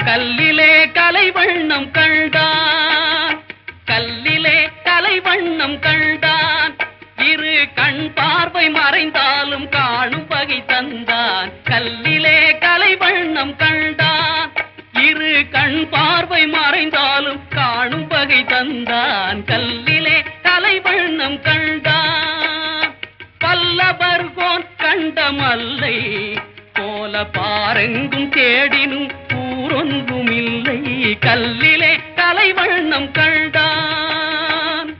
கல்லிலே கலைவண்ணம் கண்டான் கல்லிலே கலைவண்ணம் கண்டான் இரு கண் பார்வை மறைந்தாலும் காணும் வகை தந்தான் கல்லிலே கலைவண்ணம் கண்டான் இரு கண் பார்வை மறைந்தாலும் காணும் வகை தந்தான் கல்லிலே கலைவண்ணம் கண்டான் பல்லவர்கோன் கண்ட மல்லை போல பாரெங்கும் தேடினும் ஊரொன்றும் இல்லை கல்லிலே கலைவண்ணம் கண்டான்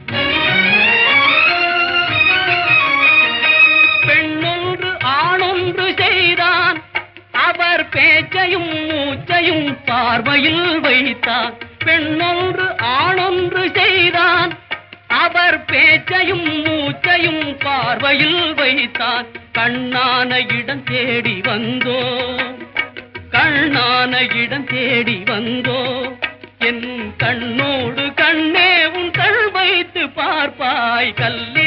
பெண்ணொன்று ஆணொன்று செய்தான் அவர் பேச்சையும் மூச்சையும் பார்வையில் வைத்தான் பெண்ணொன்று ஆணொன்று செய்தான் அவர் பேச்சையும் மூச்சையும் பார்வையில் வைத்தான் கண்ணான இடம் தேடி வந்தோ கண்ணான இடம் தேடி வந்தோ என் கண்ணோடு கண்ணே உன் கண் வைத்து பார்ப்பாய் கல்லே